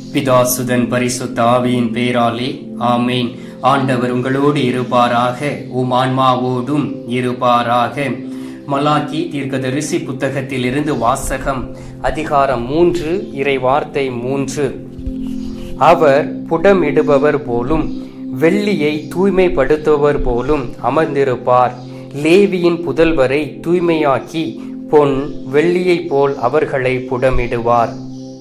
பிதாசுதன் பரிசுத்த ஆவியின் பேராலே ஆமேன் ஆண்டவர் உங்களோடு இருப்பாராக உம் ஆன்மாவோடும் இருப்பாராக மலாக்கி தீர்க்கதரிசி புத்தகத்திலிருந்து வாசகம் அதிகாரம் மூன்று இறை வார்த்தை மூன்று அவர் புடமிடுபவர் போலும் வெள்ளியை தூய்மைப்படுத்துபவர் போலும் அமர்ந்திருப்பார் லேவியின் புதல்வரை தூய்மையாக்கி பொன் வெள்ளியைப் போல் அவர்களை புடமிடுவார்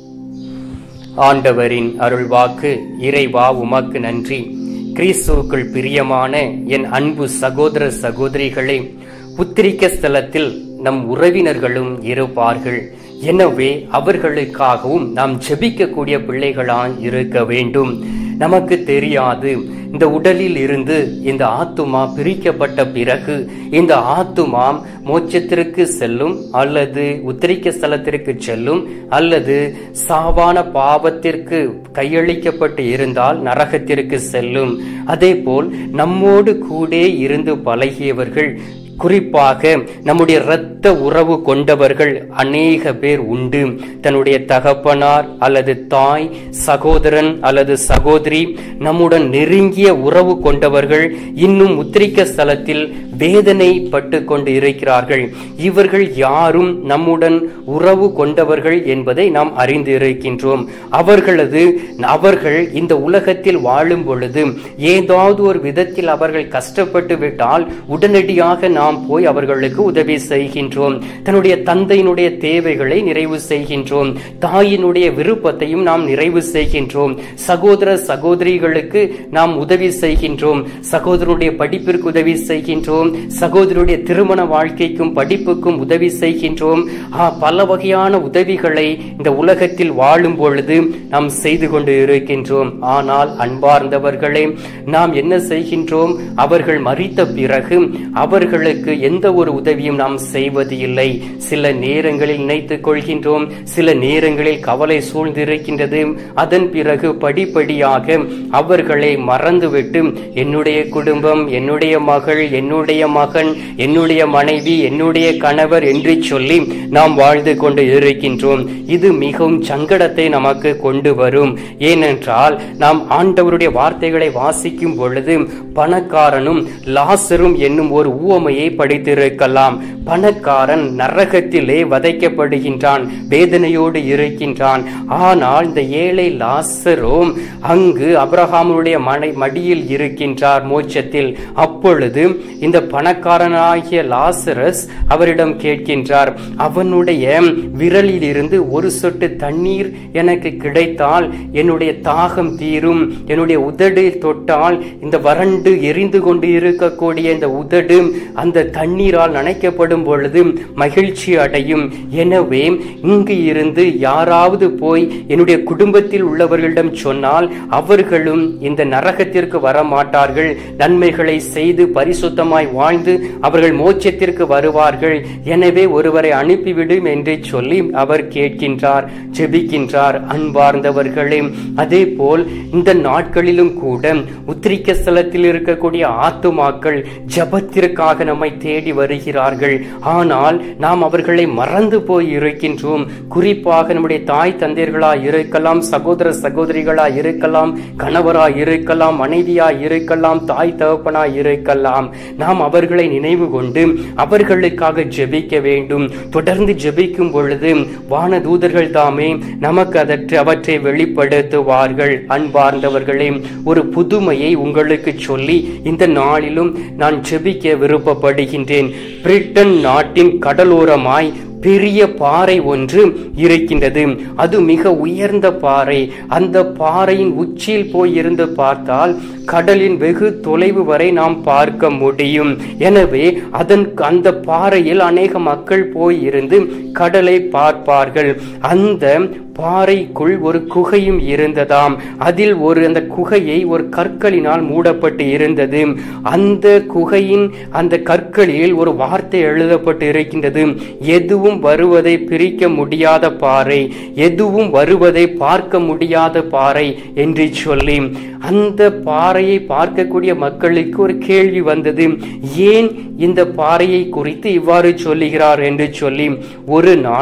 ஆண்டவரின் அருள்வாக்கு இறைவா உமக்கு நன்றி கிறிஸ்துவுக்குள் பிரியமான என் அன்பு சகோதர சகோதரிகளே புத்திரிக்க ஸ்தலத்தில் நம் உறவினர்களும் இருப்பார்கள் எனவே அவர்களுக்காகவும் நாம் ஜெபிக்கக்கூடிய பிள்ளைகளாய் இருக்க வேண்டும் நமக்கு தெரியாது இந்த உடலில் இருந்து இந்த ஆத்துமா பிரிக்கப்பட்ட பிறகு இந்த ஆத்துமா மோட்சத்திற்கு செல்லும் அல்லது உத்திரிக்க ஸ்தலத்திற்கு செல்லும் அல்லது சாவான பாவத்திற்கு கையளிக்கப்பட்டு இருந்தால் நரகத்திற்கு செல்லும் அதே போல் நம்மோடு கூட இருந்து பழகியவர்கள் குறிப்பாக நம்முடைய இரத்த உறவு கொண்டவர்கள் அநேக பேர் உண்டு தன்னுடைய தகப்பனார் அல்லது தாய் சகோதரன் அல்லது சகோதரி நம்முடன் நெருங்கிய உறவு கொண்டவர்கள் இன்னும் உத்திரிக்க ஸ்தலத்தில் வேதனை பட்டு கொண்டு இருக்கிறார்கள் இவர்கள் யாரும் நம்முடன் உறவு கொண்டவர்கள் என்பதை நாம் அறிந்து இருக்கின்றோம் அவர்களது அவர்கள் இந்த உலகத்தில் வாழும் பொழுது ஏதாவது ஒரு விதத்தில் அவர்கள் கஷ்டப்பட்டு விட்டால் உடனடியாக நாம் நாம் போய் அவர்களுக்கு உதவி செய்கின்றோம் தன்னுடைய தந்தையினுடைய தேவைகளை நிறைவு செய்கின்றோம் தாயினுடைய விருப்பத்தையும் நாம் நிறைவு செய்கின்றோம் சகோதர சகோதரிகளுக்கு நாம் உதவி செய்கின்றோம் சகோதரனுடைய படிப்பிற்கு உதவி செய்கின்றோம் சகோதரனுடைய திருமண வாழ்க்கைக்கும் படிப்புக்கும் உதவி செய்கின்றோம் பல வகையான உதவிகளை இந்த உலகத்தில் வாழும் பொழுது நாம் செய்து கொண்டு இருக்கின்றோம் ஆனால் அன்பார்ந்தவர்களே நாம் என்ன செய்கின்றோம் அவர்கள் மறித்த பிறகு அவர்களுக்கு அவர்களுக்கு எந்த ஒரு உதவியும் நாம் செய்வது இல்லை சில நேரங்களில் நினைத்துக் கொள்கின்றோம் சில நேரங்களில் கவலை சூழ்ந்திருக்கின்றது அதன் பிறகு படிப்படியாக அவர்களை மறந்துவிட்டு என்னுடைய குடும்பம் என்னுடைய மகள் என்னுடைய மகன் என்னுடைய மனைவி என்னுடைய கணவர் என்று சொல்லி நாம் வாழ்ந்து கொண்டு இருக்கின்றோம் இது மிகவும் சங்கடத்தை நமக்கு கொண்டு வரும் ஏனென்றால் நாம் ஆண்டவருடைய வார்த்தைகளை வாசிக்கும் பொழுது பணக்காரனும் லாசரும் என்னும் ஒரு ஊவமையை படித்திருக்கலாம் பணக்காரன் நரகத்திலே வதைக்கப்படுகின்றான் வேதனையோடு இருக்கின்றான் ஆனால் இந்த ஏழை லாசரும் அங்கு அப்ரஹாமுடைய மனை மடியில் இருக்கின்றார் மோட்சத்தில் அப்பொழுது இந்த பணக்காரனாகிய லாசரஸ் அவரிடம் கேட்கின்றார் அவனுடைய விரலில் இருந்து ஒரு சொட்டு தண்ணீர் எனக்கு கிடைத்தால் என்னுடைய தாகம் தீரும் என்னுடைய உதடு தொட்டால் இந்த வறண்டு எரிந்து கொண்டு இருக்கக்கூடிய இந்த உதடு அந்த தண்ணீரால் நனைக்கப்படும் பொழுது மகிழ்ச்சி அடையும் எனவே இங்கு இருந்து யாராவது போய் என்னுடைய குடும்பத்தில் உள்ளவர்களிடம் சொன்னால் அவர்களும் இந்த நரகத்திற்கு வர மாட்டார்கள் நன்மைகளை செய்து பரிசுத்தமாய் வாழ்ந்து அவர்கள் மோட்சத்திற்கு வருவார்கள் எனவே ஒருவரை அனுப்பிவிடும் என்று சொல்லி அவர் கேட்கின்றார் ஜெபிக்கின்றார் அன்பார்ந்தவர்களே அதே போல் இந்த நாட்களிலும் கூட உத்திரிக்க ஸ்தலத்தில் இருக்கக்கூடிய ஆத்துமாக்கள் ஜபத்திற்காக நம்மை தேடி வருகிறார்கள் ஆனால் நாம் அவர்களை மறந்து போய் இருக்கின்றோம் குறிப்பாக நம்முடைய தாய் தந்தையர்களா இருக்கலாம் சகோதர சகோதரிகளா இருக்கலாம் கணவரா இருக்கலாம் மனைவியா இருக்கலாம் தாய் தகப்பனா இருக்கலாம் நாம் அவர்களை நினைவு கொண்டு அவர்களுக்காக ஜெபிக்க வேண்டும் தொடர்ந்து ஜெபிக்கும் பொழுது வானதூதர்கள் தாமே நமக்கு அதற்கு அவற்றை வெளிப்படுத்துவார்கள் அன்பார்ந்தவர்களே ஒரு புதுமையை உங்களுக்கு சொல்லி இந்த நாளிலும் நான் ஜெபிக்க விருப்பப்படுகின்றேன் பிரிட்டன் நாட்டின் கடலோரமாய் பெரிய பாறை ஒன்று இருக்கின்றது அது மிக உயர்ந்த பாறை அந்த பாறையின் உச்சியில் போய் இருந்து பார்த்தால் கடலின் வெகு தொலைவு வரை நாம் பார்க்க முடியும் எனவே அதன் அந்த பாறையில் அநேக மக்கள் போய் இருந்து கடலை பார்ப்பார்கள் அந்த பாறைக்குள் ஒரு குகையும் இருந்ததாம் அதில் ஒரு அந்த குகையை ஒரு கற்களினால் மூடப்பட்டு இருந்தது அந்த குகையின் அந்த கற்களில் ஒரு வார்த்தை எழுதப்பட்டு இருக்கின்றது எதுவும் வருவதை பிரிக்க முடியாத பாறை எதுவும் வருவதை பார்க்க முடியாத பாறை என்று சொல்லி அந்த பாறையை பார்க்கக்கூடிய மக்களுக்கு ஒரு கேள்வி வந்தது ஏன் இந்த பாறையை குறித்து இவ்வாறு சொல்லுகிறார் என்று சொல்லி ஒரு நாள்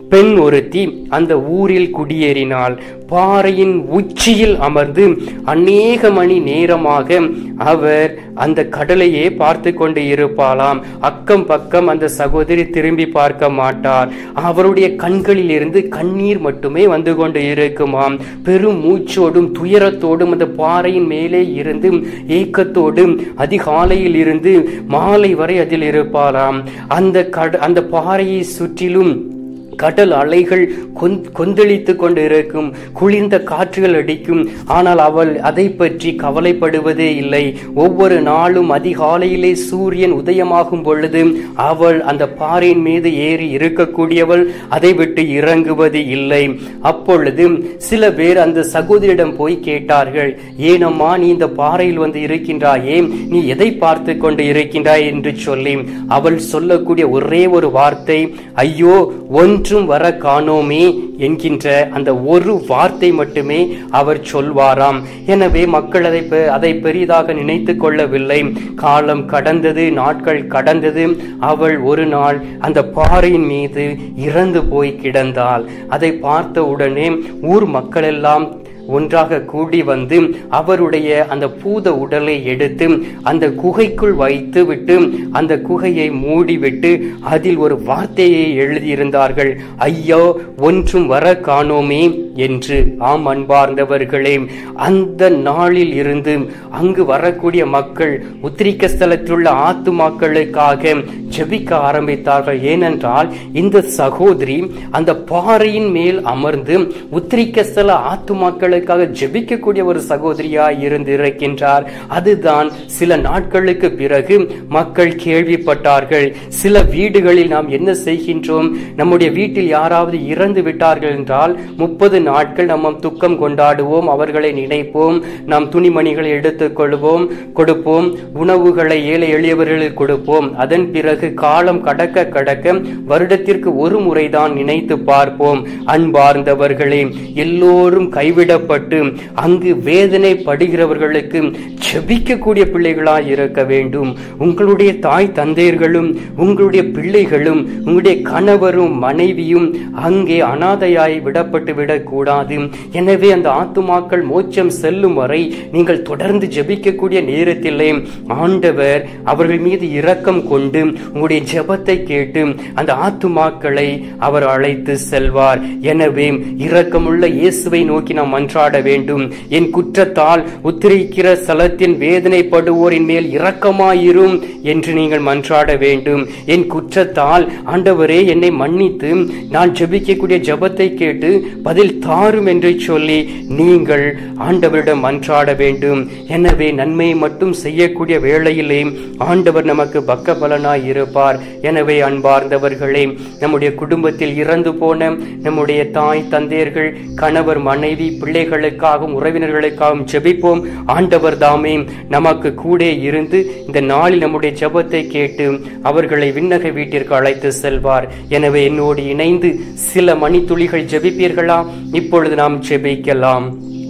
பெண் ஒருத்தி அந்த ஊரில் குடியேறினாள் பாறையின் உச்சியில் அமர்ந்து அநேக மணி நேரமாக அவர் அந்த கடலையே பார்த்து கொண்டு இருப்பாளாம் அக்கம் பக்கம் அந்த சகோதரி திரும்பி பார்க்க மாட்டார் அவருடைய கண்களில் இருந்து கண்ணீர் மட்டுமே வந்து கொண்டு இருக்குமாம் பெரும் மூச்சோடும் துயரத்தோடும் அந்த பாறையின் மேலே இருந்து ஏக்கத்தோடும் அதிகாலையில் இருந்து மாலை வரை அதில் இருப்பாளாம் அந்த கட அந்த பாறையை சுற்றிலும் கடல் அலைகள் கொந்தளித்து கொண்டு இருக்கும் குளிர்ந்த காற்றுகள் அடிக்கும் ஆனால் அவள் அதை பற்றி கவலைப்படுவதே இல்லை ஒவ்வொரு நாளும் அதிகாலையிலே சூரியன் உதயமாகும் பொழுது அவள் அந்த பாறையின் மீது ஏறி இருக்கக்கூடியவள் அதை விட்டு இறங்குவது இல்லை அப்பொழுது சில பேர் அந்த சகோதரியிடம் போய் கேட்டார்கள் ஏனம்மா நீ இந்த பாறையில் வந்து இருக்கின்றாயே நீ எதை பார்த்து கொண்டு இருக்கின்றாய் என்று சொல்லி அவள் சொல்லக்கூடிய ஒரே ஒரு வார்த்தை ஐயோ ஒன்று ஒன்றும் வர காணோமே என்கின்ற அந்த ஒரு வார்த்தை மட்டுமே அவர் சொல்வாராம் எனவே மக்கள் அதை அதை பெரிதாக நினைத்து கொள்ளவில்லை காலம் கடந்தது நாட்கள் கடந்தது அவள் ஒரு நாள் அந்த பாறையின் மீது இறந்து போய் கிடந்தாள் அதை பார்த்த உடனே ஊர் மக்கள் எல்லாம் ஒன்றாக கூடி வந்து அவருடைய அந்த பூத உடலை எடுத்து அந்த குகைக்குள் வைத்து விட்டு அந்த குகையை மூடிவிட்டு அதில் ஒரு வார்த்தையை எழுதியிருந்தார்கள் ஐயோ ஒன்றும் வர காணோமே என்று ஆம் அன்பார்ந்தவர்களே அந்த நாளில் இருந்து அங்கு வரக்கூடிய மக்கள் உத்திரிக்க ஸ்தலத்தில் உள்ள ஆத்துமாக்களுக்காக ஜெபிக்க ஆரம்பித்தார்கள் ஏனென்றால் இந்த சகோதரி அந்த பாறையின் மேல் அமர்ந்து உத்திரிக்க ஸ்தல ஆத்துமாக்களுக்காக ஜெபிக்கக்கூடிய ஒரு சகோதரியாய் இருந்து இருக்கின்றார் அதுதான் சில நாட்களுக்கு பிறகு மக்கள் கேள்விப்பட்டார்கள் சில வீடுகளில் நாம் என்ன செய்கின்றோம் நம்முடைய வீட்டில் யாராவது இறந்து விட்டார்கள் என்றால் முப்பது நாட்கள் நம்ம துக்கம் கொண்டாடுவோம் அவர்களை நினைப்போம் நாம் துணிமணிகளை எடுத்துக் கொள்வோம் கொடுப்போம் உணவுகளை ஏழை எளியவர்களுக்கு கொடுப்போம் அதன் பிறகு காலம் கடக்க கடக்க வருடத்திற்கு ஒரு முறைதான் நினைத்து பார்ப்போம் அன்பார்ந்தவர்களே எல்லோரும் கைவிடப்பட்டு அங்கு வேதனைப்படுகிறவர்களுக்கு செபிக்கக்கூடிய பிள்ளைகளாய் இருக்க வேண்டும் உங்களுடைய தாய் தந்தையர்களும் உங்களுடைய பிள்ளைகளும் உங்களுடைய கணவரும் மனைவியும் அங்கே அனாதையாய் விடப்பட்டு விடக்கூடாது எனவே அந்த ஆத்துமாக்கள் மோட்சம் செல்லும் வரை நீங்கள் தொடர்ந்து ஜெபிக்கக்கூடிய நேரத்திலே ஆண்டவர் அவர்கள் மீது இரக்கம் கொண்டு உங்களுடைய ஜெபத்தை கேட்டு அந்த ஆத்துமாக்களை அவர் அழைத்து செல்வார் எனவே இரக்கமுள்ள இயேசுவை நோக்கி நாம் மன்றாட வேண்டும் என் குற்றத்தால் உத்திரிக்கிற ஸ்தலத்தின் வேதனைப்படுவோரின் மேல் இரக்கமாயிரும் என்று நீங்கள் மன்றாட வேண்டும் என் குற்றத்தால் ஆண்டவரே என்னை மன்னித்து நான் ஜெபிக்கக்கூடிய ஜெபத்தை கேட்டு பதில் தாரும் என்று சொல்லி நீங்கள் ஆண்டவரிடம் மன்றாட வேண்டும் எனவே நன்மையை மட்டும் செய்யக்கூடிய வேளையிலே ஆண்டவர் நமக்கு பக்க பலனாய் இருப்பார் எனவே அன்பார்ந்தவர்களே நம்முடைய குடும்பத்தில் இறந்து போன நம்முடைய தாய் தந்தையர்கள் கணவர் மனைவி பிள்ளைகளுக்காகவும் உறவினர்களுக்காகவும் ஜெபிப்போம் ஆண்டவர் தாமே நமக்கு கூட இருந்து இந்த நாளில் நம்முடைய ஜெபத்தை கேட்டு அவர்களை விண்ணக வீட்டிற்கு அழைத்து செல்வார் எனவே என்னோடு இணைந்து சில மணித்துளிகள் ஜெபிப்பீர்களா இப்பொழுது நாம் ஜெபிக்கலாம்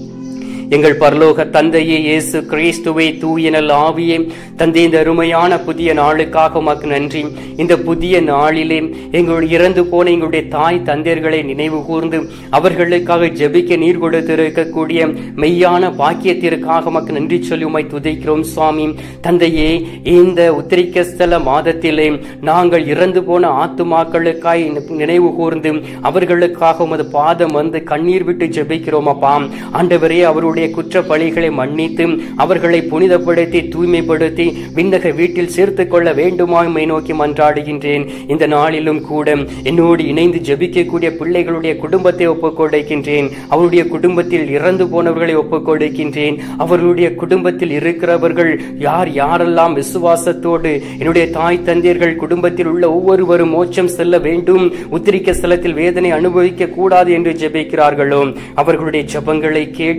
எங்கள் பரலோக தந்தையே இயேசு கிறிஸ்துவை தூயனல் ஆவியே தந்தை இந்த அருமையான புதிய நாளுக்காக உமக்கு நன்றி இந்த புதிய நாளிலே எங்களுடைய இறந்து போன எங்களுடைய தாய் தந்தையர்களை நினைவு கூர்ந்து அவர்களுக்காக ஜெபிக்க நீர் கொடுத்திருக்கக்கூடிய மெய்யான பாக்கியத்திற்காக உமக்கு நன்றி சொல்லி உமை துதைக்கிறோம் சுவாமி தந்தையே இந்த உத்திரிக்க ஸ்தல மாதத்திலே நாங்கள் இறந்து போன ஆத்துமாக்களுக்காய் நினைவு கூர்ந்து அவர்களுக்காக உமது பாதம் வந்து கண்ணீர் விட்டு ஜெபிக்கிறோம் அப்பா ஆண்டவரே அவருடைய குற்ற பழிகளை மன்னித்து அவர்களை புனிதப்படுத்தி தூய்மைப்படுத்தி விண்ணக வீட்டில் சேர்த்துக் கொள்ள வேண்டுமா உம்மை நோக்கி மன்றாடுகின்றேன் இந்த நாளிலும் கூட என்னோடு இணைந்து ஜெபிக்கக்கூடிய பிள்ளைகளுடைய குடும்பத்தை ஒப்புக் கொடுக்கின்றேன் அவருடைய குடும்பத்தில் இறந்து போனவர்களை ஒப்புக் கொடுக்கின்றேன் அவர்களுடைய குடும்பத்தில் இருக்கிறவர்கள் யார் யாரெல்லாம் விசுவாசத்தோடு என்னுடைய தாய் தந்தையர்கள் குடும்பத்தில் உள்ள ஒவ்வொருவரும் மோட்சம் செல்ல வேண்டும் உத்திரிக்க ஸ்தலத்தில் வேதனை அனுபவிக்க கூடாது என்று ஜெபிக்கிறார்களோ அவர்களுடைய ஜெபங்களை கேட்டு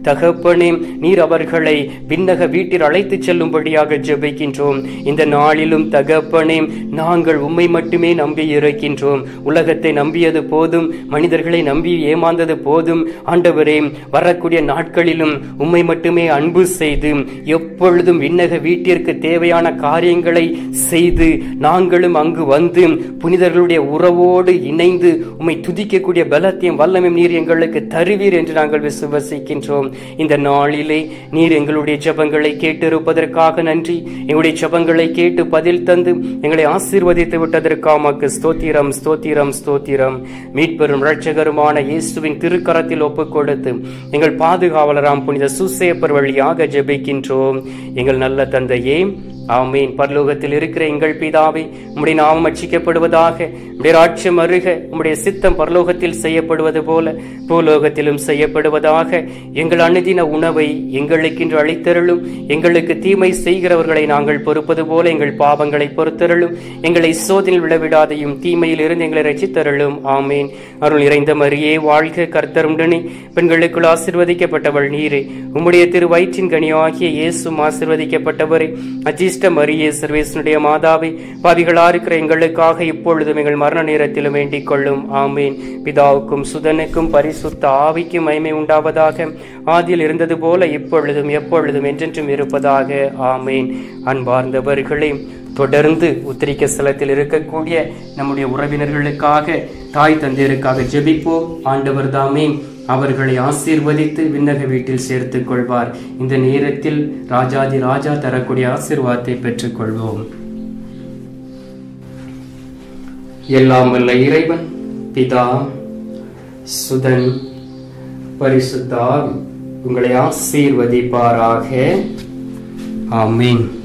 தகப்பனே நீர் அவர்களை விண்ணக வீட்டில் அழைத்துச் செல்லும்படியாக ஜெபிக்கின்றோம் இந்த நாளிலும் தகப்பனே நாங்கள் உம்மை மட்டுமே நம்பி இருக்கின்றோம் உலகத்தை நம்பியது போதும் மனிதர்களை நம்பி ஏமாந்தது போதும் ஆண்டவரே வரக்கூடிய நாட்களிலும் உம்மை மட்டுமே அன்பு செய்து எப்பொழுதும் விண்ணக வீட்டிற்கு தேவையான காரியங்களை செய்து நாங்களும் அங்கு வந்து புனிதர்களுடைய உறவோடு இணைந்து உம்மை துதிக்கக்கூடிய பலத்தையும் வல்லமையும் நீர் எங்களுக்கு தருவீர் என்று நாங்கள் விசுவசிக்கின்றோம் இந்த நாளிலே நீர் எங்களுடைய ஜெபங்களை கேட்டிருப்பதற்காக நன்றி எங்களுடைய ஜெபங்களை கேட்டு பதில் தந்து எங்களை ஆசீர்வதித்து விட்டதற்காக உமக்கு ஸ்தோத்திரம் ஸ்தோத்திரம் ஸ்தோத்திரம் மீட்பெரும் இரட்சகருமான இயேசுவின் திருக்கரத்தில் ஒப்புக் கொடுத்து எங்கள் பாதுகாவலராம் புனித சுசேப்பர் வழியாக ஜெபிக்கின்றோம் எங்கள் நல்ல தந்தையே ஆமீன் பரலோகத்தில் இருக்கிற எங்கள் பிதாவே உம்முடைய நாமம் அச்சிக்கப்படுவதாக உம்முடைய ராட்சியம் அருக உம்முடைய சித்தம் பரலோகத்தில் செய்யப்படுவது போல பூலோகத்திலும் செய்யப்படுவதாக எங்கள் அனுதின உணவை எங்களுக்கென்று அளித்தருளும் எங்களுக்கு தீமை செய்கிறவர்களை நாங்கள் பொறுப்பது போல எங்கள் பாவங்களை பொறுத்தருளும் எங்களை சோதனையில் விழவிடாதையும் தீமையில் இருந்து எங்களை ரசித்தருளும் ஆமீன் அருள் நிறைந்த மரியே வாழ்க கர்த்தர் உடனே பெண்களுக்குள் ஆசிர்வதிக்கப்பட்டவள் நீரே உம்முடைய திரு வயிற்றின் கனியாகிய இயேசும் ஆசிர்வதிக்கப்பட்டவரே அஜிஷ்ட மரியே சர்வேசனுடைய மாதாவே பாவிகளா இருக்கிற எங்களுக்காக இப்பொழுதும் எங்கள் மரண நேரத்திலும் வேண்டிக் கொள்ளும் ஆமீன் பிதாவுக்கும் சுதனுக்கும் பரிசுத்த ஆவிக்கும் மகிமை உண்டாவதாக ஆதியில் இருந்தது போல இப்பொழுதும் எப்பொழுதும் என்றென்றும் இருப்பதாக ஆமீன் அன்பார்ந்தவர்களே தொடர்ந்து உத்திரிக்க ஸ்தலத்தில் இருக்கக்கூடிய நம்முடைய உறவினர்களுக்காக தாய் தந்தையருக்காக ஜெபிப்போம் ஆண்டவர் தாமே அவர்களை ஆசீர்வதித்து விண்ணக வீட்டில் சேர்த்துக் கொள்வார் இந்த நேரத்தில் ராஜாதி ராஜா தரக்கூடிய ஆசீர்வாதத்தை பெற்றுக் கொள்வோம் எல்லாம் வல்ல இறைவன் பிதா சுதன் பரிசுத்தாவி உங்களை ஆசீர்வதிப்பாராக ஆமீன்